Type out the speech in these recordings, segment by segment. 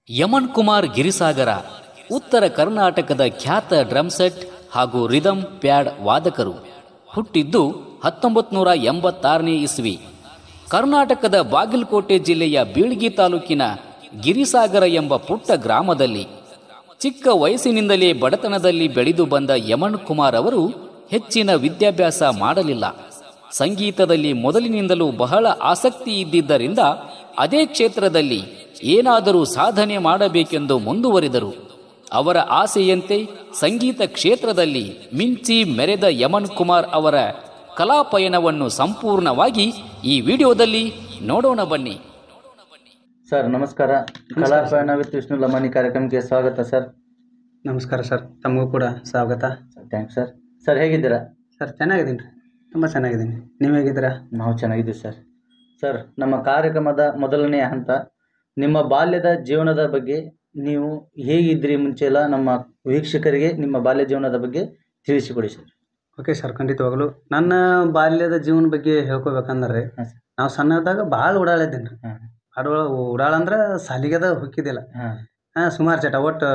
ಯಮನ್ ಕುಮಾರ್ ಗಿರಿಸಾಗರ ಉತ್ತರ ಕರ್ನಾಟಕದ ಖ್ಯಾತ ಡ್ರಮ್ ಸೆಟ್ ಹಾಗೂ ರಿದಮ್ ಪ್ಯಾಡ್ ವಾದಕರು ಹುಟ್ಟಿದ್ದು ಹತ್ತೊಂಬತ್ತು ನೂರ ಎಂಬತ್ತಾರನೇ ಇಸ್ವಿ ಕರ್ನಾಟಕದ ಬಾಗಲಕೋಟೆ ಜಿಲ್ಲೆಯ ಬೀಳ್ಗಿ ತಾಲೂಕಿನ ಗಿರಿಸಾಗರ ಎಂಬ ಪುಟ್ಟ ಗ್ರಾಮದಲ್ಲಿ ಚಿಕ್ಕ ವಯಸ್ಸಿನಿಂದಲೇ ಬಡತನದಲ್ಲಿ ಬೆಳೆದು ಬಂದ ಯಮನ್ ಕುಮಾರ್ ಅವರು ಹೆಚ್ಚಿನ ವಿದ್ಯಾಭ್ಯಾಸ ಮಾಡಲಿಲ್ಲ ಸಂಗೀತದಲ್ಲಿ ಮೊದಲಿನಿಂದಲೂ ಬಹಳ ಆಸಕ್ತಿ ಇದ್ದಿದ್ದರಿಂದ ಅದೇ ಕ್ಷೇತ್ರದಲ್ಲಿ ಏನಾದರೂ ಸಾಧನೆ ಮಾಡಬೇಕೆಂದು ಮುಂದುವರಿದರು ಅವರ ಆಸೆಯಂತೆ ಸಂಗೀತ ಕ್ಷೇತ್ರದಲ್ಲಿ ಮಿಂಚಿ ಮೆರೆದ ಯಮನ್ ಕುಮಾರ್ ಅವರ ಕಲಾ ಪಯಣವನ್ನು ಸಂಪೂರ್ಣವಾಗಿ ಈ ವಿಡಿಯೋದಲ್ಲಿ ನೋಡೋಣ ಬನ್ನಿ ಸರ್ ನಮಸ್ಕಾರ ಕಲಾ ಪಯಣ ವಿತ್ ವಿಷ್ಣು ಲಮಾನಿ ಕಾರ್ಯಕ್ರಮಕ್ಕೆ ಸ್ವಾಗತ ಸರ್ ನಮಸ್ಕಾರ ಸರ್ ತಮಗೂ ಕೂಡ ಸ್ವಾಗತ ಥ್ಯಾಂಕ್ಸ್ ಸರ್ ಸರ್ ಹೇಗಿದ್ದೀರಾ ಸರ್ ಚೆನ್ನಾಗಿದ್ದೀನಿ ರೀ ತುಂಬ ಚೆನ್ನಾಗಿದ್ದೀನಿ ನೀವು ಹೇಗಿದ್ದೀರಾ ನಾವು ಚೆನ್ನಾಗಿದ್ದೀವಿ ಸರ್ ಸರ್ ನಮ್ಮ ಕಾರ್ಯಕ್ರಮದ ಮೊದಲನೆಯ ಹಂತ ನಿಮ್ಮ ಬಾಲ್ಯದ ಜೀವನದ ಬಗ್ಗೆ ನೀವು ಹೇಗಿದ್ರಿ ಮುಂಚೆ ಎಲ್ಲ ನಮ್ಮ ವೀಕ್ಷಕರಿಗೆ ನಿಮ್ಮ ಬಾಲ್ಯ ಜೀವನದ ಬಗ್ಗೆ ತಿಳಿಸಿಕೊಡಿ ಸರ್ ಓಕೆ ಸರ್ ಖಂಡಿತವಾಗಲು ನನ್ನ ಬಾಲ್ಯದ ಜೀವನ ಬಗ್ಗೆ ಹೇಳ್ಕೊಬೇಕಂದ್ರೆ ಹಾಂ ಸರ್ ನಾವು ಸಣ್ಣದಾಗ ಭಾಳ ಓಡಾಡಿದ್ದೀನಿ ರೀ ಹಾಂ ಆಡೋ ಓಡಾಳ ಅಂದ್ರೆ ಸಾಲಿಗೆದ ಹೋಗಿದ್ದಿಲ್ಲ ಹಾಂ ಹಾಂ ಸುಮಾರು ಚಟ ಒಟ್ಟು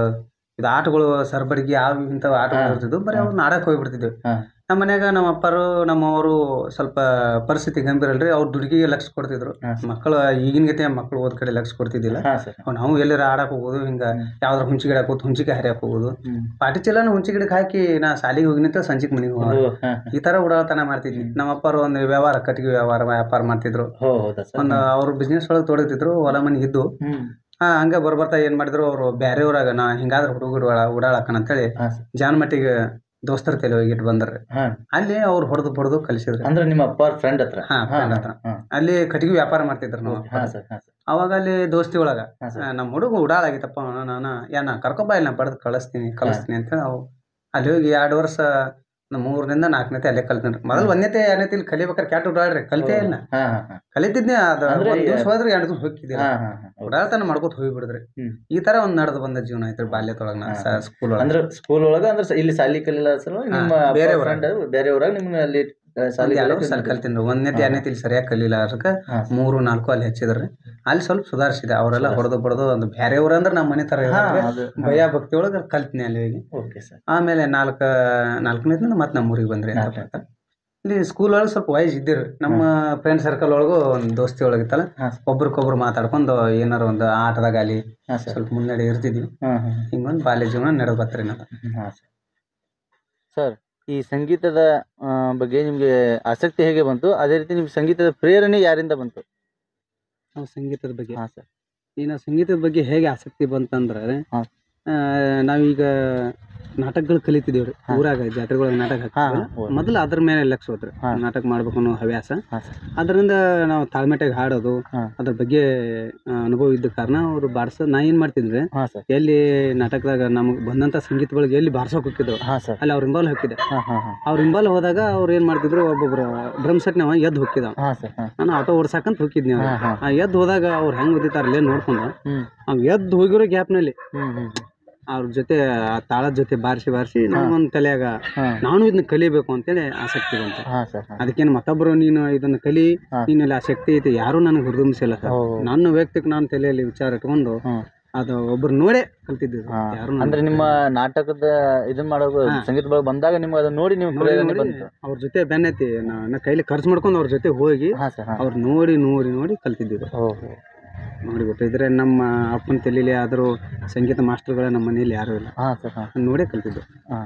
ಇದು ಆಟಗಳು ಸರ್ಬಡಿಗೆ ಯಾವ ಇಂಥವು ಆಟಗಳು ಹಾ. ಇರ್ತಿದ್ವು ಬರೀ ಅವ್ರು ನಾಡಕ್ಕೆ ಹೋಗ್ಬಿಡ್ತಿದ್ವಿ ಹಾಂ ನಮ್ಮ ಮನ್ಯಾಗ ನಮ್ಮ ಅಪ್ಪರು ನಮ್ಮವರು ಸ್ವಲ್ಪ ಪರಿಸ್ಥಿತಿ ಗಂಭೀರ ಅಲ್ರಿ ಅವ್ರು ದುಡುಗಿಗೆ ಲಕ್ಷ ಕೊಡ್ತಿದ್ರು ಹಾಂ ಮಕ್ಕಳು ಈಗಿನ ಗತೆ ಮಕ್ಕಳು ಓದ್ ಕಡೆ ಲಕ್ಷ ಕೊಡ್ತಿದ್ದಿಲ್ಲ ಹಾಂ ಸರ್ ಅವ್ ನಾವು ಎಲ್ಲರ ಆಡಕ್ಕೆ ಹೋಗೋದು ಹಿಂಗೆ ಹ್ಮ್. ಯಾವ್ದಾರ ಹುಂಚಿ ಗಿಡ ಕೂತ್ ಹುಂಚಿಗೆ ಹರಿಯಕ್ಕೆ ಹೋಗೋದು ಹ್ಞೂ ಪಾಟಿ ಚೀಲನ ಹುಂಚಿ ಗಿಡಕ್ಕೆ ಹಾಕಿ ನಾ ಸಾಲಿಗೆ ಹೋಗಿನಿಂತ ಸಂಜಿಗೆ ಮನೆಗೆ ಹೋಗೋದು ಹಾಂ ಈ ಥರ ಉಡಾಳ್ತನ ಮಾಡ್ತಿದ್ವಿ ನಮ್ಮ ಅಪ್ಪರು ಒಂದು ವ್ಯವಹಾರ ಕಟ್ಟಿಗೆ ವ್ಯವಹಾರ ವ್ಯಾಪಾರ ಮಾಡ್ತಿದ್ರು ಹೋ ಹೌದಾ ಸರ್ ಒಂದು ಅವ್ರ ಬಿಸ್ನೆಸ್ ಒಳಗೆ ತೊಡಗ್ತಿದ್ರು ಹೊಲ ಮನೆ ಇದ್ದು ಹ್ಞೂ ಹಾ ಹಂಗೆ ಬರ್ಬರ್ತಾ ಏನು ಮಾಡಿದ್ರು ಅವರು ಬೇರೆ ಊರಾಗ ನಾ ಹಿಂಗಾದ್ರೆ ಹುಡುಗರು ಓಡಾಳಕ್ಕನ ಅಂತೇಳಿ ಹಾಂ ಸರ್ ಜಾನ್ಮಟ್ಟಿಗೆ ದೋಸ್ತರ ತಲೆ ಹೋಗಿಟ್ಟು ಬಂದ್ರಿ ಹಾಂ ಅಲ್ಲಿ ಅವ್ರು ಹೊಡೆದು ಹೊಡೆದು ಕಲಿಸಿದ್ರು ಅಂದ್ರೆ ನಿಮ್ಮ ಅಪ್ಪ ಫ್ರೆಂಡ್ ಹತ್ರ ಹಾ, ಹಾಂ friend ಹತ್ರ. ಹಾಂ ಅಲ್ಲಿ ಕಟ್ಟಿಗೆ ವ್ಯಾಪಾರ ಮಾಡ್ತಿದ್ರು ನಾವು ಹಾಂ ಸರ್ ಹಾಂ ಸರ್ ಅವಾಗ ಅಲ್ಲಿ ದೋಸ್ತಿ ಒಳಗ ಹಾಂ ಸರ್ ಆ, ನಮ್ಮ ಹುಡುಗ ಉಡಾಳಾಗಿತ್ತಪ್ಪ ನಾನು ಏನ ಕರ್ಕೊಬ ಇಲ್ಲಿ ನಾ ಬಡ್ದು ಕಳಿಸ್ತೀನಿ ಕಳಿಸ್ತೀನಿ ಅಂತ ನಾವು ಅಲ್ಲಿ ಹೋಗಿ ಎರಡು ವರ್ಷ ನಮ್ಮ ಮೂರರಿಂದ ನಾಲ್ಕನೇತೆ ಅಲ್ಲೇ ಕಲ್ತೀನಿ ಮೊದಲು ಒಂದನೇತೆ ಎರಡನೇತೆ ಇಲ್ಲಿ ಕಲಿಬೇಕಾರೆ ಕ್ಯಾಟ್ ಉಡಾಡ್ರಿ ಕಲಿತೇ ಇಲ್ಲ ಹಾಂ ಹಾಂ ಹಾಂ ಕಲಿತಿದ್ನೆ ಅದು ಅಂದ್ರೆ ಒಂದ್ ದಿವ್ಸ ಹೋದ್ರೆ ಎರಡು ದಿವಸ ಹೋಗಿದ್ದಿಲ್ಲ ಹಾಂ ಹಾಂ ಹಾಂ ಉಡಾಳ್ತನ ಮಾಡ್ಕೊತ ಹೋಗ್ಬಿಡಿದ್ರಿ ಹ್ಮ್. ಈ ತರ ಒಂದ್ ನಡೆದು ಬಂದ ಜೀವನ ಐತ್ರಿ ಬಾಲ್ಯದೊಳಗ ನಾ ಹಾ. ಸ್ಕೂಲ್ ಒಳಗ ಅಂದ್ರೆ ಸ್ಕೂಲ್ ಒಳಗ ಅಂದ್ರೆ ಸ- ಇಲ್ಲಿ ಸಾಲಿ ಕಲಿಲ್ಲ ಸರ್ ನಿಮ್ಮ ಹಾ, ಬೇರೆ ಬೇರೆ ಊರಾಗ. ಫ್ರೆಂಡ್ ಬೇರೆ ಊರಾಗ ನಿಮ್ಮನ್ನ ಅಲ್ಲಿ ಆ, ಸಾಲಿ ಎರಡು ಕಲಿಯೋಕೆ ವರ್ಷ ಕಲ್ತೀನಿ ಒಂದನೇತೆ ಹಾ. ಎರಡನೇತೆ ಇಲ್ಲಿ ಸರಿಯಾಗಿ ಕಲಿಲ್ಲ ಅದಕ್ಕೆ ಹಾ. ಮೂರು ನಾಲ್ಕು ಅಲ್ಲಿ ಹಚ್ಚಿದ್ರಿ ಅಲ್ಲಿ ಸ್ವಲ್ಪ ಸುಧಾರಿಸಿದೆ ಅವರೆಲ್ಲ ಸುಧಾರ್ಸಿ. ಹೊಡೆದು ಬಡ್ದು ಒಂದು ಬೇರೆ ಊರಂದ್ರೆ ನಮ್ಮ ಮನೆ ತರ ಹಾ, ಇರೋದ್ರಿ. ಅದು ಭಯ ಭಕ್ತಿ ಒಳಗೆ ಕಲ್ತೀನಿ ಅಲ್ಲಿ ಹೋಗಿ ಓಕೆ ಸರ್ ಆಮೇಲೆ ನಾಲ್ಕ ನಾಲ್ಕನೇದಿಂದ ಮತ್ತೆ ನಮ್ಮ ಊರಿಗೆ ಬಂದ್ರಿ ಅಂತ ನಾಲ್ಕನೇ. ಇಲ್ಲಿ ಸ್ಕೂಲ್ ಒಳಗೆ ಸ್ವಲ್ಪ ವಯಸ್ ಇದ್ದಿರು ನಮ್ಮ ಫ್ರೆಂಡ್ ಸರ್ಕಲ್ ಒಳಗೂ ಒಂದು ದೋಸ್ತಿ ಒಳಗಿತ್ತಲ್ಲ ಹಾ ಒಬ್ರಿಗೊಬ್ರು ಮಾತಾಡ್ಕೊಂಡು ಏನಾರ ಒಂದು ಆಟದಾಗ ಅಲ್ಲಿ ಹಾಂ ಸರ್ ಸ್ವಲ್ಪ ಮುನ್ನಡೆ ಇರ್ತಿದ್ವಿ ಹಾಂ ಹಾಂ ಹಿಂಗೊಂದು ಬಾಲ್ಯ ಜೀವನ ನಡೆದು ಬರ್ತೀರಿ ನಾವು ಹಾಂ ಸರ್ ಸರ್ ಈ ಸಂಗೀತದ ಆ, ಬಗ್ಗೆ ನಿಮಗೆ ಆಸಕ್ತಿ ಹೇಗೆ ಬಂತು ಅದೇ ರೀತಿ ನಿಮ್ಗೆ ಸಂಗೀತದ ಪ್ರೇರಣೆ ಯಾರಿಂದ ಬಂತು ನಾವು ಸಂಗೀತದ ಬಗ್ಗೆ ಹಾಂ ಸರ್ ಈ ನಾವು ಸಂಗೀತದ ಬಗ್ಗೆ ಹೇಗೆ ಆಸಕ್ತಿ ಬಂತಂದ್ರೆ ಹಾ. ಆ, ನಾವೀಗ ನಾಟಕಗಳು ಕಲಿತಿದ್ದೇವ್ರಿ ಹಾ. ಊರಾಗ ಜಾತ್ರೆಗಳಿಗೆ ನಾಟಕ ಹಾ, ಹಾಕ್ತಿದ್ವಲ್ಲ ಹಾ. ಮೊದಲು ಅದ್ರ ಮೇಲೆ ಲಕ್ಷ ಹೋತ್ರಿ ಹಾ. ನಾಟಕ ಮಾಡ್ಬೇಕು ಅನ್ನೋ ಹವ್ಯಾಸ ಹಾಂ ಸರ್ ಅದರಿಂದ ನಾವು ತಾಳ್ಮೆಟಾಗಿ ಹಾಡೋದು ಹಾ. ಅದ್ರ ಬಗ್ಗೆ ಆ, ಅನುಭವ ಇದ್ದ ಕಾರಣ ಅವರು ಬಾರ್ಸ ನಾ ಏನು ಮಾಡ್ತಿದ್ರೆ ಹಾಂ ಸರ್ ಎಲ್ಲಿ ನಾಟಕದಾಗ ನಮಗೆ ಬಂದಂಥ ಸಂಗೀತಗಳಿಗೆ ಎಲ್ಲಿ ಬಾರ್ಸೋಕೆ ಹೋಗಿದ್ರು ಹಾಂ ಸರ್ ಅಲ್ಲಿ ಅವ್ರ ಇಂಬಾಲ್ ಹಾಕಿದೆ ಹಾಂ ಹಾಂ ಹಾಂ ಅವ್ರ ಇಂಬಾಲ್ ಹೋದಾಗ ಅವ್ರು ಏನು ಮಾಡ್ತಿದ್ರು ಒಬ್ಬೊಬ್ರು ಡ್ರಮ್ ಸೆಟ್ನವ ಎದ್ದು ಹೋಗಿದ ಹಾಂ ಸರ್ ಹಾಂ ನಾನು ಆಟೋ ಓಡ್ಸಾಕಂತ ಹೋಗಿದ್ನಿ ಅವ್ರು ಹಾಂ ಹಾಂ ಆ ಎದ್ದು ಹೋದಾಗ ಅವ್ರು ಹೆಂಗೆ ಓದಿತಾರಲ್ಲೇ ನೋಡ್ಕೊಂಡು ಹ್ಞೂ ಅವ್ ಎದ್ದು ಹೋಗಿರೋ ಗ್ಯಾಪ್ನಲ್ಲಿ ಹ್ಞೂ ಹ್ಞೂ ಅವ್ರ ಜೊತೆ ಆ ತಾಳದ ಜೊತೆ ಬಾರಿಸಿ ಬಾರಿಸಿ ನಮ್ಗೊಂದು ತಲೆಯಾಗ ಹಾಂ ನಾನು ಇದನ್ನ ಕಲಿಬೇಕು ಅಂತೇಳಿ ಆಸಕ್ತಿ ಬಂತು ಹಾಂ ಸರ್ ಹಾಂ ಅದಕ್ಕೇನು ಮತ್ತೊಬ್ಬರು ನೀನು ಇದನ್ನ ಕಲಿ ಹಾ. ನೀನಲ್ಲಿ ಆ ಶಕ್ತಿ ಐತಿ ಯಾರೂ ನನಗೆ ಹುರಿದುಂಬಿಸಿಲ್ಲ ಸರ್ ಓ ನನ್ನ ವ್ಯಕ್ತಿಗೆ ನಾನು ತಲೆಯಲ್ಲಿ ವಿಚಾರ ಇಟ್ಕೊಂಡು ಹ್ಮ್. ಅದು ಒಬ್ರು ನೋಡೇ ಕಲ್ತಿದ್ದು ಹಾ. ಯಾರು ಅಂದ್ರೆ ನಿಮ್ಮ ನಾಟಕದ ಇದನ್ನ ಮಾಡೋದು ಹಾ. ಸಂಗೀತ ಬಳಗ ಬಂದಾಗ ನಿಮ್ಗೆ ಅದನ್ನ ನೋಡಿ ನೀವು ಪ್ರೇರಣೆ ಬಂತು ಅವ್ರ ಜೊತೆ ಬೆನ್ನೈತಿ ನನ್ನ ಕೈಲಿ ಖರ್ಚು ಮಾಡ್ಕೊಂಡು ಅವ್ರ ಜೊತೆ ಹೋಗಿ ಹಾ ಸರ್ ಹಾ ಅವ್ರು ನೋಡಿ ನೋಡಿ ನೋಡಿ ಕಲ್ತಿದ್ದಿದ್ದು ಓಹೋ ನೋಡಿ ಗೊತ್ತಿದ್ರೆ ನಮ್ಮ ಅಪ್ಪನ ತಲೆಯಲ್ಲಿ ಆದರೂ ಸಂಗೀತ ಮಾಸ್ಟರ್ಗಳ ನಮ್ಮ ಮನೆಯಲ್ಲಿ ಯಾರೂ ಇಲ್ಲ ಹಾ ಸರ್ ಹಾ ನಾನ್ ನೋಡೇ ಕಲ್ತಿದ್ದು ಹಾ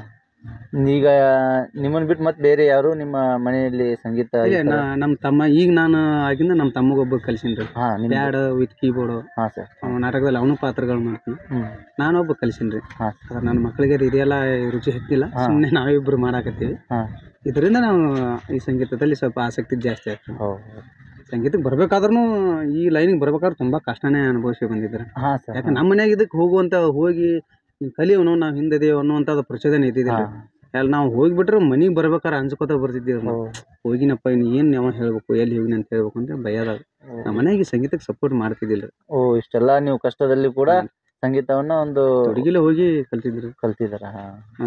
ಈಗ ನಿಮ್ಮನ್ನ ಬಿಟ್ಟು ಮತ್ತೆ ಬೇರೆ ಯಾರು ನಿಮ್ಮ ಮನೆಯಲ್ಲಿ ಸಂಗೀತ ಈ ಇಲ್ಲ, ಥರ- ನಾ- ನಮ್ಮ ತಮ್ಮ ಈಗ ನಾನು ಆಗಿಂದ ನಮ್ಮ ತಮ್ಮಗೊಬ್ಬ ಕಲ್ಸಿನ್ರಿ ಹಾ ನಿಮ್ ಪ್ಯಾಡ್ ವಿತ್ ಕೀಬೋರ್ಡು ಹಾ ಸರ್ ನಾಟಕದಲ್ಲಿ ಅವನು ಪಾತ್ರಗಳು ಮಾಡ್ತೀನಿ ಹ್ಮ್ ನಾನೊಬ್ಬ ಕಲ್ಸಿನ್ರಿ ಹಾ ಅದ್ರ ನನ್ನ ಮಕ್ಕಳಿಗೆ ಇದೆಲ್ಲ ರುಚಿ ಹತ್ತಿಲ್ಲ ಹಾ. ಸುಮ್ಮನೆ ನಾವಿಬ್ರು ಮಾಡಾಕತ್ತೀವಿ ಹಾ ಇದರಿಂದ ನಾವು ಈ ಸಂಗೀತದಲ್ಲಿ ಸ್ವಲ್ಪ ಆಸಕ್ತಿ ಜಾಸ್ತಿ ಆಗ್ತದೆ ಓ ಸಂಗೀತಕ್ಕೆ ಬರ್ಬೇಕಾದ್ರೂ ಈ ಲೈನಿಗೆ ಬರ್ಬೇಕಾದ್ರೆ ತುಂಬ ಕಷ್ಟನೇ ಅನುಭವಿಸಿ ಬಂದಿದ್ದಾರೆ ಹಾ ಸರ್ ಯಾಕೆ ನಮ್ಮ ಮನ್ಯಾಗ ಇದಕ್ಕೆ ಹೋಗುವಂತ ಹೋಗಿ ನೀನ್ ಕಲಿಯೋನು ನಾವು ಹಿಂದಿದೇವು ಅನ್ನುವಂಥದ್ದು ಪ್ರಚೋದನೆ ಇದ್ದಿದ್ದಿಲ್ಲ ಎಲ್ಲ ನಾವು ಹೋಗ್ಬಿಟ್ರೆ ಮನೆಗೆ ಬರ್ಬೇಕಾದ್ರೆ ಅಂಜ್ಕೋತ ಬರ್ತಿದ್ದೀವಿ ನಾವು. ಹೋಗಿನಪ್ಪ ಇನ್ನು ಏನು ಯಾವ ಹೇಳ್ಬೇಕು ಎಲ್ಲಿ ಹೋಗಿನಿ ಅಂತ ಹೇಳ್ಬೇಕು ಅಂತ ಭಯದಾಗ ನಮ್ಮ ಮನೆಯಾಗ ಸಂಗೀತಕ್ಕೆ ಸಪೋರ್ಟ್ ಮಾಡ್ತಿದ್ದಿಲ್ಲ ಓ ಇಷ್ಟೆಲ್ಲ ನೀವು ಕಷ್ಟದಲ್ಲಿ ಕೂಡ ಸಂಗೀತವನ್ನ ಒಂದು ಹುಡುಗಿಲೆ ಹೋಗಿ ಕಲ್ತಿದ್ರು ಕಲ್ತಿದಾರ ಹಾ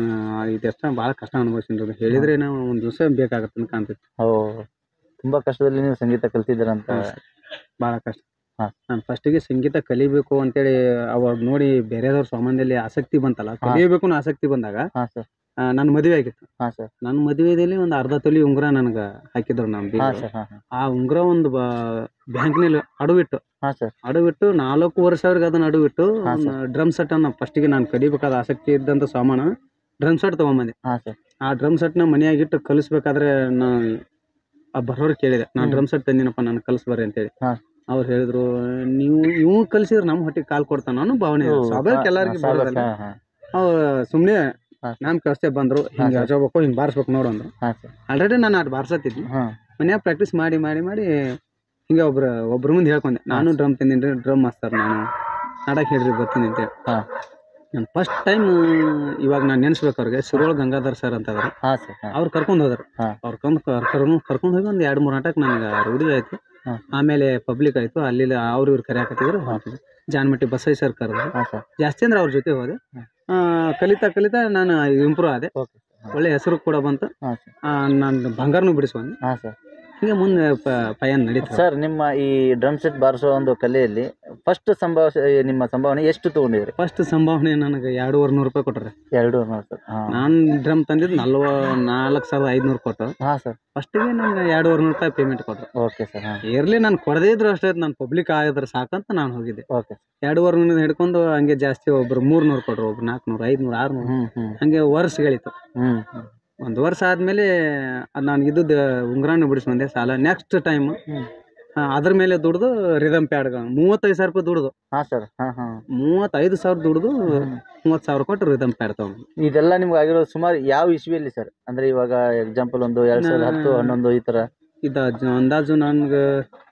ಇದೆಷ್ಟ ಭಾಳ ಕಷ್ಟ ಅನುಭವಿಸಿದ್ರು ಹೇಳಿದ್ರೆ ನಾವು ಒಂದು ದಿವಸ ಬೇಕಾಗತ್ತೆ ಅಂತ ಕಾಣ್ತೈತಿ ಓ ತುಂಬಾ ಕಷ್ಟದಲ್ಲಿ ನೀವು ಸಂಗೀತ ಕಲ್ತಿದ್ದೀರ ಅಂತ ಭಾಳ ಕಷ್ಟ ಹಾ. ನಾನು ಫಸ್ಟಿಗೆ ಸಂಗೀತ ಕಲಿಬೇಕು ಅಂತೇಳಿ ಅವಾಗ ನೋಡಿ ಬೇರೆದವ್ರ ಸಂಬಂಧದಲ್ಲಿ ಆಸಕ್ತಿ ಬಂತಲ್ಲ ಕಲಿಯಬೇಕು ಅನ್ನೋ ಆಸಕ್ತಿ ಬಂದಾಗ ಹಾ ಸರ್ ನನ್ನ ಮದುವೆ ಆಗಿತ್ತು ಹಾ ಸರ್ ನನ್ನ ಮದುವೆಯಲ್ಲಿ ಒಂದು ಅರ್ಧ ತೊಲಿ ಉಂಗುರ ನನಗೆ ಹಾಕಿದ್ರು ನಮ್ಮ ಹಾ ಬೀಗರು. ಸರ್ ಹಾ ಹಾ ಆ ಉಂಗುರ ಒಂದು ಬ್ಯಾಂಕ್ನಲ್ಲಿ ಅಡವಿಟ್ಟು ಹಾ ಸರ್ ಅಡವಿಟ್ಟು ನಾಲ್ಕೂವರೆ ಸಾವಿರಕ್ಕೆ ಅದನ್ನ ಅಡವಿಟ್ಟು ಹಾ, ಡ್ರಮ್ ಸೆಟ್ ಅನ್ನ ಫಸ್ಟಿಗೆ ನಾನು ಕಲಿಬೇಕಾದ ಆಸಕ್ತಿ ಇದ್ದಂಥ ಸಾಮಾನು ಡ್ರಮ್ ಸೆಟ್ ತೊಗೊಂಬಂದೆ ಹಾ ಸರ್ ಆ ಡ್ರಮ್ ಸೆಟ್ನ ಮನೆಯಾಗಿಟ್ಟು ಕಲಿಸ್ಬೇಕಾದ್ರೆ ನಾನು ಆ ಬರೋರು ಕೇಳಿದೆ ನಾನು ಹ್ಮ್. ಡ್ರಮ್ ಸೆಟ್ ತಂದಿನಪ್ಪ ನಾನು ಕಲಿಸ್ಬರ್ರಿ ಅಂತೇಳಿ ಹಾ. ಅವ್ರು ಹೇಳಿದ್ರು ನೀವು ಇವು ಕಲಿಸಿದ್ರೆ ನಮ್ಮ ಹೊಟ್ಟಿಗೆ ಕಾಲ್ ಕೊಡ್ತಾನ ಅನ್ನೋ ಭಾವನೆ ಇದೆ. ಸ್ವಾಭಾವಿಕ ಎಲ್ಲರಿಗೂ ಬರೋದಲ್ಲ ಹಾ ಹಾ ಅವ್ರು ಸುಮ್ಮನೆ ಹಾ. ನಮ್ಮ ಕಷ್ಟೇ ಬಂದ್ರು ಹಿಂಗೆ ಸರ್. ಹಚ್ಚಬೇಕು ಹಿಂಗೆ ಬಾರಿಸ್ಬೇಕು ನೋಡು ಅಂದ್ರು ಹಾ ಸರ್ ಆಲ್ರೆಡಿ ನಾನು ಅದು ಬಾರ್ಸತ್ತಿದ್ದೆ ಹಾ ಮನ್ಯಾಗ ಪ್ರಾಕ್ಟೀಸ್ ಮಾಡಿ ಮಾಡಿ ಮಾಡಿ ಹಿಂಗೆ ಒಬ್ರು ಒಬ್ರ ಮುಂದೆ ಹೇಳ್ಕೊಂಡೆ ನಾನು ಡ್ರಮ್ ತಂದಿನಿ ರೀ ಡ್ರಮ್ ಮಾಸ್ತರ್ ನಾನು ನಾಡಕ್ಕೆ ಹೇಳ್ರಿ ಬರ್ತೀನಿ ಅಂತೇಳಿ ಹಾ ನಾನು ಫಸ್ಟ್ ಟೈಮ್ ಇವಾಗ ನಾನು ನೆನೆಸ್ಬೇಕು ಅವ್ರಿಗೆ ಸಿರೋಳ್ ಗಂಗಾಧರ್ ಸರ್ ಅಂತ ಅದಾರ ಹಾ ಸರ್ ಹಾ ಅವ್ರು ಕರ್ಕೊಂಡು ಹೋದ್ರು ಹಾ. ಅವ್ರು ಕರ್ಕೊಂಡು ಕರ್ಕೊಂಡು ಕರ್ಕೊಂಡು ಹೋಗಿ ಒಂದು ಎರಡು ಮೂರು ನಾಟಕ ನನಗೆ ರೂಢಿ ಆಯಿತು ಹಾ. ಆಮೇಲೆ ಪಬ್ಲಿಕ್ ಆಯಿತು ಅಲ್ಲಿ ಅವ್ರು ಇವ್ರು ಕರೆಯಾಕತ್ತಿದ್ರು ಜಾನ್ಮಟ್ಟಿ ಬಸೈ ಸರ್ ಕರೆದ್ರು ಹಾ ಸರ್ ಜಾಸ್ತಿ ಅಂದ್ರೆ ಅವ್ರ ಜೊತೆ ಹೋದೆ ಹ್ಮ್. ಆ, ಕಲಿತಾ ಕಲಿತಾ ನಾನು ಇಂಪ್ರೂವ್ ಆದೆ ಓಕೆ ಒಳ್ಳೆ ಹೆಸರು ಕೂಡ ಬಂತು ಹಾ ಸರ್ ನಾನು ಬಂಗಾರನು ಬಿಡಿಸ್ಕೊಂಡೆ ಹಾ ಸರ್ ಹಿಂಗೆ ಮುಂದೆ ಪ ಪಯನ್ ನಡೀತು ಸರ್ ನಿಮ್ಮ ಈ ಡ್ರಮ್ ಸೆಟ್ ಬಾರಿಸೋ ಒಂದು ಕಲೆಯಲ್ಲಿ ಫಸ್ಟ್ ಸಂಭಾವ ನಿಮ್ಮ ಸಂಭಾವನೆ ಎಷ್ಟು ತಗೊಂಡಿದ್ರಿ ಫಸ್ಟ್ ಸಂಭಾವನೆ ನನಗೆ ಎರಡೂವರೆ ನೂರು ರೂಪಾಯಿ ಕೊಟ್ರೆ ಎರಡು ನೋಡಿ ಸರ್ ಹಾ ನಾನು ಡ್ರಮ್ ತಂದಿದ್ದು ನಲ್ವ ನಾಲ್ಕು ಸಾವಿರದ ಐದುನೂರು ಕೊಟ್ಟು ಹಾ ಸರ್ ಫಸ್ಟಿಗೆ ನನಗೆ ಎರಡೂವರೆ ನೂರು ರೂಪಾಯಿ ಪೇಮೆಂಟ್ ಕೊಟ್ಟರು ಓಕೆ ಸರ್ ಹಾ ಇರಲಿ ನಾನು ಕೊಡದೇ ಇದ್ರು ಅಷ್ಟೇ ನಾನು ಪಬ್ಲಿಕ್ ಆಗಿದ್ರೆ ಸಾಕಂತ ನಾನು ಹೋಗಿದ್ದೆ ಓಕೆ ಎರಡೂವರೆ ನೂರು ಹಿಡ್ಕೊಂಡು ಹಂಗೆ ಜಾಸ್ತಿ ಒಬ್ರು ಮೂರ್ನೂರು ಕೊಟ್ರು ಒಬ್ರು ನಾಲ್ಕುನೂರು ಐದುನೂರು ಆರುನೂರು ಹ್ಮ್ ಹ್ಮ್ ಹಂಗೆ ವರ್ಷಗಳಿತ್ತು ಹ್ಮ್ ಹ್ಮ್ ಒಂದು ವರ್ಷ ಆದಮೇಲೆ ನಾನು ಇದ್ದದ್ದು ಉಂಗ್ರಾನ ಬಿಡಿಸ್ಕೊಂಡೆ ಸಾಲ ನೆಕ್ಸ್ಟ್ ಟೈಮ್ ಹ್ಮ್. ಅದ್ರ ಮೇಲೆ ದುಡ್ದು ರಿದಮ್ ಪ್ಯಾಡ್ಗಳು ಮೂವತ್ತೈದು ಸಾವಿರ ರೂಪಾಯಿ ದುಡ್ದು ಹಾ ಸರ್ ಹಾ ಹಾ ಮೂವತ್ತೈದು ಸಾವಿರ ದುಡ್ದು ಮೂವತ್ತು ಸಾವಿರ ಕೊಟ್ಟು ರಿದಮ್ ಪ್ಯಾಡ್ ತೊಗೊಂಡು ಇದೆಲ್ಲ ನಿಮ್ಗೆ ಆಗಿರೋದು ಸುಮಾರು ಯಾವ ಇಸ್ವಿಯಲ್ಲಿ ಸರ್ ಅಂದ್ರೆ ಇವಾಗ ಎಕ್ಸಾಂಪಲ್ ಒಂದು ಎರಡ್ ಸಾವಿರದ ಹತ್ತು ಹನ್ನೊಂದು ಈ ತರ ಇದು ಅಜ್- ಅಂದಾಜು ನನ್ಗೆ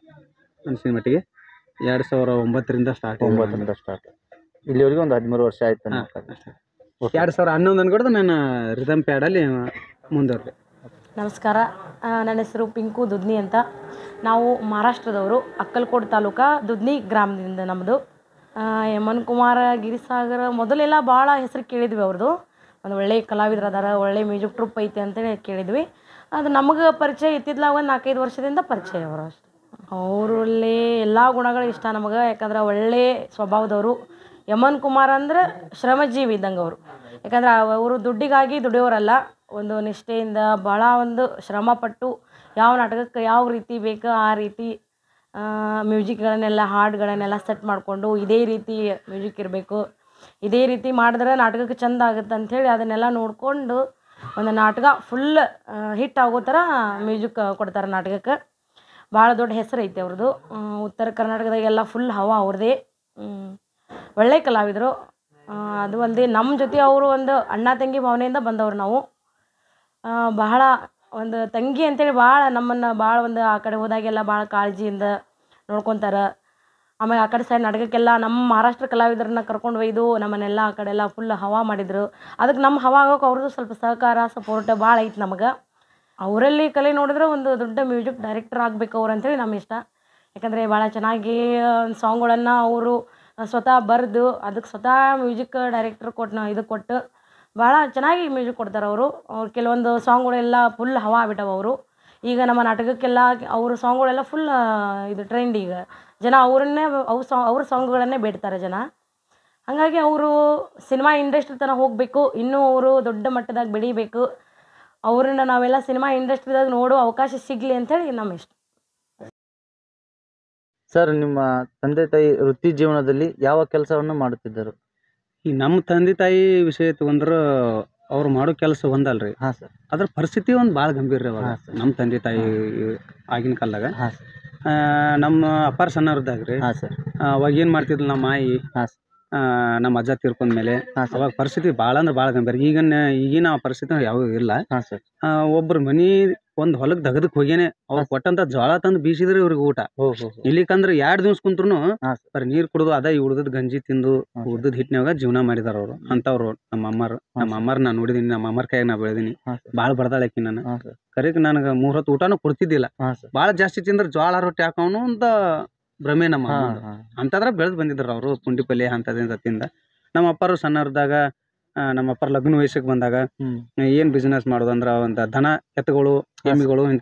ಅನ್ಸಿದ ಮಟ್ಟಿಗೆ ಎರಡು ಸಾವಿರ ಒಂಬತ್ತರಿಂದ ಸ್ಟಾರ್ಟ್ ಒಂಬತ್ತರಿಂದ ಸ್ಟಾರ್ಟ್ ಇಲ್ಲಿವರೆಗೂ ಒಂದು ಹದಿಮೂರು ವರ್ಷ ಆಯ್ತು ಹಾ. ಅನ್ನೋ ಎರಡು ಸಾವಿರ ಹನ್ನೊಂದು ಅನ್ಕೊಡ್ದು ನಾನು ರಿದಮ್ ಪ್ಯಾಡಲ್ಲಿ ಮುಂದುವರೆದೆ ನಮಸ್ಕಾರ ಆ, ನನ್ನ ಹೆಸರು ಪಿಂಕು ದುದ್ನಿ ಅಂತ ನಾವು ಮಹಾರಾಷ್ಟ್ರದವರು ಅಕ್ಕಲ್ಕೋಟ್ ತಾಲೂಕಾ ದುದ್ನಿ ಗ್ರಾಮದಿಂದ ನಮ್ಮದು ಯಮನ್ ಕುಮಾರ ಗಿರಿಸಾಗರ ಮೊದಲೆಲ್ಲ ಭಾಳ ಹೆಸರು ಕೇಳಿದ್ವಿ ಅವ್ರದ್ದು ಒಂದು ಒಳ್ಳೆ ಕಲಾವಿದ್ರು ಅದಾರ ಒಳ್ಳೆ ಮ್ಯೂಸಿಕ್ ಟ್ರೂಪ್ ಐತೆ ಅಂತೇಳಿ ಕೇಳಿದ್ವಿ ಅದು ನಮಗೆ ಪರಿಚಯ ಇತ್ತಿದ್ಲ ಒಂದು ನಾಲ್ಕೈದು ವರ್ಷದಿಂದ ಪರಿಚಯ ಅವರು ಅಷ್ಟೆ ಅವರಲ್ಲಿ ಎಲ್ಲ ಗುಣಗಳು ಇಷ್ಟ ನಮಗೆ ಯಾಕಂದ್ರೆ ಒಳ್ಳೆ ಸ್ವಭಾವದವರು ಯಮನ್ ಕುಮಾರ್ ಅಂದ್ರೆ ಶ್ರಮಜೀವಿ ಇದ್ದಂಗೆ ಅವರು ಯಾಕಂದ್ರೆ ಅವರು ದುಡ್ಡಿಗಾಗಿ ದುಡಿಯೋರಲ್ಲ ಒಂದು ನಿಷ್ಠೆಯಿಂದ ಭಾಳ ಒಂದು ಶ್ರಮಪಟ್ಟು ಯಾವ ನಾಟಕಕ್ಕೆ ಯಾವ ರೀತಿ ಬೇಕೋ ಆ ರೀತಿ ಮ್ಯೂಸಿಕ್ಗಳನ್ನೆಲ್ಲ ಹಾಡುಗಳನ್ನೆಲ್ಲ ಸೆಟ್ ಮಾಡಿಕೊಂಡು ಇದೇ ರೀತಿ ಮ್ಯೂಸಿಕ್ ಇರಬೇಕು ಇದೇ ರೀತಿ ಮಾಡಿದ್ರೆ ನಾಟಕಕ್ಕೆ ಚಂದ ಆಗುತ್ತೆ ಅಂಥೇಳಿ ಅದನ್ನೆಲ್ಲ ನೋಡಿಕೊಂಡು ಒಂದು ನಾಟಕ ಫುಲ್ ಹಿಟ್ ಆಗೋ ಥರ ಮ್ಯೂಸಿಕ್ ಕೊಡ್ತಾರೆ ನಾಟಕಕ್ಕೆ ಭಾಳ ದೊಡ್ಡ ಹೆಸರು ಐತೆ ಅವ್ರದ್ದು ಉತ್ತರ ಕರ್ನಾಟಕದಾಗೆಲ್ಲ ಫುಲ್ ಹವಾ ಅವ್ರದ್ದೇ ಹ್ಮ್. ಒಳ್ಳೆ ಕಲಾವಿದರು ಆ, ಅದು ಅಲ್ಲದೆ ನಮ್ಮ ಜೊತೆ ಅವರು ಒಂದು ಅಣ್ಣ ತಂಗಿ ಭಾವನೆಯಿಂದ ಬಂದವರು ನಾವು ಆ, ಬಹಳ ಒಂದು ತಂಗಿ ಅಂತೇಳಿ ಭಾಳ ನಮ್ಮನ್ನು ಭಾಳ ಒಂದು ಆ ಕಡೆ ಹೋದಾಗೆಲ್ಲ ಭಾಳ ಕಾಳಜಿಯಿಂದ ನೋಡ್ಕೊತಾರೆ ಆಮೇಲೆ ಆ ಕಡೆ ಸೈಡ್ ನಾಟಕಕ್ಕೆಲ್ಲ ನಮ್ಮ ಮಹಾರಾಷ್ಟ್ರ ಕಲಾವಿದರನ್ನ ಕರ್ಕೊಂಡು ಒಯ್ದು ನಮ್ಮನ್ನೆಲ್ಲ ಆ ಕಡೆ ಎಲ್ಲ ಫುಲ್ ಹವಾ ಮಾಡಿದರು ಅದಕ್ಕೆ ನಮ್ಮ ಹವಾ ಆಗೋಕೆ ಅವ್ರದ್ದು ಸ್ವಲ್ಪ ಸಹಕಾರ ಸಪೋರ್ಟ್ ಭಾಳ ಐತೆ ನಮಗೆ ಅವರಲ್ಲಿ ಕಲೆ ನೋಡಿದ್ರೆ ಒಂದು ದೊಡ್ಡ ಮ್ಯೂಸಿಕ್ ಡೈರೆಕ್ಟರ್ ಆಗಬೇಕು ಅವ್ರು ಅಂತೇಳಿ ನಮ್ಮ ಇಷ್ಟ ಯಾಕಂದರೆ ಭಾಳ ಚೆನ್ನಾಗಿ ಸಾಂಗ್ಗಳನ್ನು ಅವರು ಸ್ವತಃ ಬರೆದು ಅದಕ್ಕೆ ಸ್ವತಃ ಮ್ಯೂಸಿಕ್ ಡೈರೆಕ್ಟರ್ ಕೊಟ್ಟು ಇದು ಕೊಟ್ಟು ಭಾಳ ಚೆನ್ನಾಗಿ ಮ್ಯೂಸಿಕ್ ಕೊಡ್ತಾರೆ ಅವರು ಅವ್ರು ಕೆಲವೊಂದು ಸಾಂಗ್ಗಳೆಲ್ಲ ಫುಲ್ ಹವಾ ಆಗ್ಬಿಟ್ಟವು ಅವರು ಈಗ ನಮ್ಮ ನಾಟಕಕ್ಕೆಲ್ಲ ಅವ್ರ ಸಾಂಗ್ಗಳೆಲ್ಲ ಫುಲ್ ಇದು ಟ್ರೆಂಡ್ ಈಗ ಜನ ಅವರನ್ನೇ ಅವ್ರ ಸಾ ಅವ್ರ ಸಾಂಗ್ಗಳನ್ನೇ ಬೇಡ್ತಾರೆ ಜನ ಹಾಗಾಗಿ ಅವರು ಸಿನಿಮಾ ಇಂಡಸ್ಟ್ರಿ ತನಕ ಹೋಗಬೇಕು ಇನ್ನೂ ಅವರು ದೊಡ್ಡ ಮಟ್ಟದಾಗ ಬೆಳಿಬೇಕು ಅವ್ರನ್ನ ನಾವೆಲ್ಲ ಸಿನಿಮಾ ಇಂಡಸ್ಟ್ರಿದಾಗ ನೋಡೋ ಅವಕಾಶ ಸಿಗಲಿ ಅಂಥೇಳಿ ನಮ್ಮ ಇಷ್ಟ ಸರ್ ನಿಮ್ಮ ತಂದೆ ತಾಯಿ ವೃತ್ತಿ ಜೀವನದಲ್ಲಿ ಯಾವ ಕೆಲಸವನ್ನು ಮಾಡುತ್ತಿದ್ದರು ಈ ನಮ್ಮ ತಂದೆ ತಾಯಿ ವಿಷಯ ತಗೊಂಡ್ರ ಅವ್ರು ಮಾಡೋ ಕೆಲಸ ಒಂದಲ್ರಿ ಹಾ ಸರ್ ಅದ್ರ ಪರಿಸ್ಥಿತಿ ಒಂದು ಭಾಳ ಗಂಭೀರ ರೀ ಅವಾಗ ಹಾ, ಸರ್. ನಮ್ಮ ತಂದೆ ತಾಯಿ ಆಗಿನ ಕಾಲದಾಗ ಹಾ ಸರ್ ಆ, ನಮ್ಮ ಅಪ್ಪಾರ ಸಣ್ಣವ್ರದಾಗ ರೀ ಹಾ ಸರ್ ಅವಾಗ ಏನು ಮಾಡ್ತಿದ್ಲು ನಮ್ಮ ಆಯಿ ಹಾ ಸರ್ ಆ, ನಮ್ಮ ಅಜ್ಜ ತೀರ್ಕೊಂಡ್ಮೇಲೆ ಹಾ ಸರ್ ಅವಾಗ ಪರಿಸ್ಥಿತಿ ಭಾಳ ಅಂದ್ರೆ ಭಾಳ ಗಂಭೀರ ಈಗಿನ ಈಗಿನ ಪರಿಸ್ಥಿತಿ ಯಾವ ಇಲ್ಲ ಹಾ ಸರ್ ಆ, ಒಬ್ರ ಮನಿ ಒಂದ್ ಹೊಲಕ್ ದಗದಕ್ ಹೋಗ್ಯಾನೆ ಅವ್ರು ಕೊಟ್ಟಂತ ಜೋಳ ತಂದು ಬೀಸಿದ್ರೆ ಇವ್ರಿಗೆ ಊಟ ಹೋ ಹೋ ಹೋ. ಇಲ್ಲಿಕಂದ್ರ ಎರಡ್ ದಿವ್ಸ ಕುಂತ್ರು ಹಾ ಸರ್ ಬರೀ ನೀರ್ ಕುಡ್ದು ಅದ ಉಳ್ದದ್ ಗಂಜಿ ತಿಂದು ಹಾ. ಉಳ್ದದ್ ಹಿಟ್ನ್ಯಾಗ ಜೀವನ ಮಾಡಿದಾರ ಅವ್ರು ಅಂತವ್ರು ನಮ್ಮ ಅಮ್ಮಾರು ನಮ್ಮ ಅಮ್ಮಾರ್ ನಾ ನೋಡಿದೀನಿ ನಮ್ಮ ಅಮ್ಮಾರ್ ಕೈಯಾಗ ನಾ ಬೆಳೆದೀನಿ ಹಾ ಸರ್ ಭಾಳ ಬಡ್ದಾಳಕಿ ನಾನು ಹಾ ಸರ್ ಕರೆಕ್ ನನಗ ಮೂರ್ ಹೊತ್ತು ಊಟನೂ ಕೊಡ್ತಿದ್ದಿಲ್ಲ ಹಾ ಸರ್ ಭಾಳ ಜಾಸ್ತಿ ತಿಂದ್ರ ಜ್ವಾಳ ರೊಟ್ಟಿ ಹಾಕೋನು ಅಂತ ಭ್ರಮೆ ನಮ್ಮ ಹಾ ಅಮ್ಮಂದು. ಹಾ ಅಂತದ್ರ ಬೆಳೆದ್ ಬಂದಿದ್ರು ಅವರು ಪುಂಡಿ ಪಲ್ಯ ಅಂತದಿಂದ ತಿಂದ ನಮ್ಮ ಅಪ್ಪರು ಸಣ್ಣವ್ರದಾಗ ಆ, ನಮ್ಮ ಅಪ್ಪರ ಲಗ್ನ ವಯಸ್ಸಿಗೆ ಬಂದಾಗ ಹ್ಮ್ ಏನ್ ಬಿಸ್ನೆಸ್ ಮಾಡೋದು ಅಂದ್ರ ಒಂದ ದನ ಎತ್ತುಗಳು ಎಮ್ಮಿಗಳು ಇಂಥವು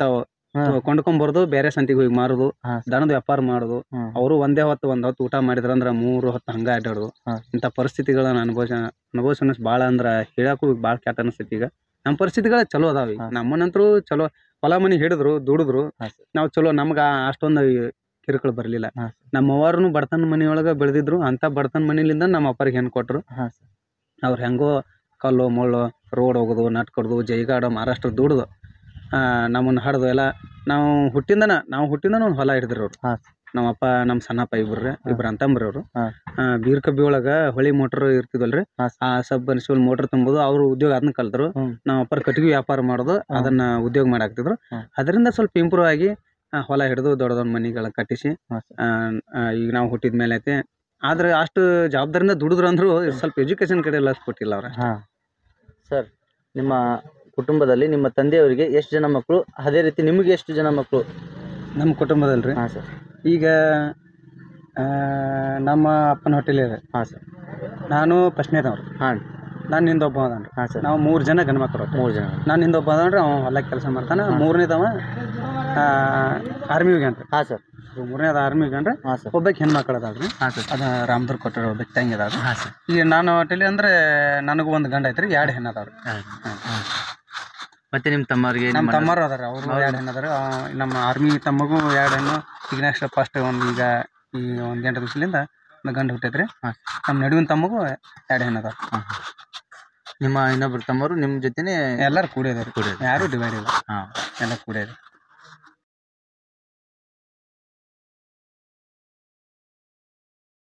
ಹಾ. ಕೊಂಡ್ಕೊಂಬರ್ದು ಬೇರೆ ಸಂತಿಗೆ ಹೋಗಿ ಮಾರುದು ಹಾ. ದನದ ವ್ಯಾಪಾರ ಮಾಡುದು ಹ್ಮ್. ಅವರು ಒಂದೇ ಹೊತ್ತು ಒಂದ್ ಹೊತ್ತು ಊಟ ಮಾಡಿದ್ರಂದ್ರ ಮೂರು ಹೊತ್ತು ಹಂಗ ಅಡ್ಡಾಡುದು ಹಾ. ಇಂಥ ಪರಿಸ್ಥಿತಿಗಳನ್ನ ಅನುಭವಿಸ ಅನುಭವಿಸೋಣ ಭಾಳ ಅಂದ್ರ ಹೇಳಕ್ಕೂ ಭಾಳ ಕೆಟ್ಟ ಅನಿಸ್ತೈತಿ ಈಗ ನಮ್ಮ ಪರಿಸ್ಥಿತಿಗಳ ಚಲೋ ಅದಾವ ಈಗ ಹಾ. ನಮ್ಮನಂತರೂ ಚಲೋ ಹೊಲ ಮನಿ ಹಿಡಿದ್ರು ದುಡಿದ್ರು ಹಾ ನಾವು ಚಲೋ ನಮ್ಗ ಅಷ್ಟೊಂದು ಕಿರುಕುಳ ಬರ್ಲಿಲ್ಲ ಹಾ ನಮ್ಮ ಅವ್ವಾರನು ಬಡತನ ಮನಿಯೊಳಗ ಬೆಳೆದಿದ್ರು ಅಂತ ಬಡತನ ಮನಿಲಿಂದ ನಮ್ಮ ಅಪ್ಪರಿಗೆ ಹೆಣ್ಣು ಕೊಟ್ರು ಹಾ ಸರ್ ಅವ್ರು ಹೆಂಗೋ ಕಲ್ಲು ಮುಳ್ಳು ರೋಡ್ ಹೋಗೋದು ನಟ್ ಕಡ್ದು ಜೈಗಾಡ ಮಹಾರಾಷ್ಟ್ರ ದುಡ್ದು ನಮ್ಮನ್ನ ಹಡ್ದು ಎಲ್ಲ ನಾವು ಹುಟ್ಟಿಂದನ ನಾವು ಹುಟ್ಟಿಂದನ ಒಂದು ಹೊಲ ಹಿಡಿದ್ರು ಅವ್ರು ಹಾ ನಮ್ಮ ಅಪ್ಪ ನಮ್ಮ ಸಣ್ಣಪ್ಪ ಇಬ್ರು ಇಬ್ರು ಅಂತಂಬ್ರಿ ಅವರು ಹಾ. ಬೀರ್ ಕಬ್ಬಿ ಒಳಗ ಹೊಳಿ ಮೋಟ್ರ್ ಇರ್ತಿದ್ವಲ್ರಿ ಹಾ. ಆ ಸಬ್ ಅನ್ಸಿವಲ್ ಮೋಟ್ರ್ ತುಂಬೋದು ಅವ್ರು ಉದ್ಯೋಗ ಅದನ್ನ ಕಲ್ತರು ಹ್ಮ್. ನಮ್ಮ ಅಪ್ಪರ ಕಟ್ಟಿಗೆ ವ್ಯಾಪಾರ ಮಾಡೋದು ಅದನ್ನ ಉದ್ಯೋಗ ಮಾಡಾಕ್ತಿದ್ರು ಹ್ಮ್. ಅದರಿಂದ ಸ್ವಲ್ಪ ಇಂಪ್ರೂವ್ ಆಗಿ ಆ, ಹೊಲ ಹಿಡಿದು ದೊಡ್ಡ ದೊಡ್ಡ ಮನಿಗಳ ಕಟ್ಟಿಸಿ ಹಾ ಆ, ಆ, ಈಗ ನಾವು ಹುಟ್ಟಿದ ಮೇಲೆ ಐತೆ ಆದ್ರೆ ಅಷ್ಟು ಜವಾಬ್ದಾರಿಯಿಂದ ದುಡಿದ್ರು ಅಂದ್ರು ಸ್ವಲ್ಪ ಎಜುಕೇಶನ್ ಕಡೆ ಎಲ್ಲ ಕೊಟ್ಟಿಲ್ಲ ಅವ್ರ ಹಾ ಸರ್ ನಿಮ್ಮ ಕುಟುಂಬದಲ್ಲಿ ನಿಮ್ಮ ತಂದೆಯವರಿಗೆ ಎಷ್ಟು ಜನ ಮಕ್ಕಳು ಅದೇ ರೀತಿ ನಿಮಗೆ ಎಷ್ಟು ಜನ ಮಕ್ಕಳು ನಮ್ಮ ಕುಟುಂಬದಲ್ರಿ ಹಾ ಸರ್ ಈಗ ಆ, ನಮ್ಮ ಅಪ್ಪನ ಹೋಟೆಲ್ ಇದೆ ಹಾ ಸರ್ ನಾನು ಫಸ್ಟ್ನೇದವ್ರು ಹಾ ನಾನು ನಿಂದ ಒಬ್ಬ ಅದಾನ್ರಿ ಹಾ ಸರ್ ನಾವು ಮೂರು ಜನ ಗಂಡ್ಮಕ್ಳು ಮೂರು ಜನ ನಾನು ನಿಂದ ಒಬ್ಬ ಅದಾನ್ರಿ ಅವ ಹೊಲ ಕೆಲಸ ಮಾಡ್ತಾನೆ ಮೂರನೇದವ ಆರ್ಮಿ ಹೋಗ್ಯಾನ್ರಿ ಹಾ ಸರ್ ಮೂರನೇದ ಆರ್ಮಿ ಹೋಗ್ಯಾನ್ರಿ ಹಾ ಸರ್ ಒಬ್ಬಕ್ಕೆ ಹೆಣ್ಮಕ್ಳು ಅದಾಳ್ರಿ ಹಾ ಸರ್ ಅದ ರಾಮದುರ್ ಕೊಟ್ಟರು ಒಬ್ಬಕ್ಕೆ ತಂಗಿ ಅದಾವ್ರಿ ಹಾ ಸರ್ ಈಗ ನಾನು ಹೋಟೆಲ್ ಅಂದ್ರೆ ನನಗೂ ಒಂದು ಗಂಡ ಐತ್ರಿ ಎರಡು ಹೆಣ್ಣು ಅದಾವ್ರಿ ಮತ್ತೆ ನಿಮ್ಮ ತಮ್ಮವ್ರಿಗೆ ನಮ್ಮ ನಿಮ್ಮ ತಮ್ಮರು ಅದಾರ ಅವರು ಎರಡು ಹೆಣ್ಣು ಅದಾರ ಅವ- ನಮ್ಮ ಆರ್ಮಿ ತಮ್ಮಗೂ ಎರಡು ಹೆಣ್ಣು ಈಗ ನೆಕ್ಸ್ಟ್ ಫಸ್ಟ್ ಒಂದು ಈಗ ಈ ಒಂದು ಎಂಟು ದಿವಸದಿಂದ ಒಂದು ಗಂಡು ಹುಟ್ಟೈತ್ರಿ ಹಾ. ನಮ್ಮ ನಡುವಿನ ತಮ್ಮಗೂ ಎರಡು ಹೆಣ್ಣು ಅದಾವ ಹಾ, ಹಾ. ನಿಮ್ಮ ಇನ್ನೊಬ್ರು ತಮ್ಮವರು ನಿಮ್ಮ ಜೊತೆನೆ ಎಲ್ಲರೂ ಕೂಡಿ ಅದಾರ ಕೂಡಿ ಯಾರು ಡಿವೈಡ್ ಇಲ್ಲ ಹಾ ಎಲ್ಲ ಕೂಡಿ ಅದಾರ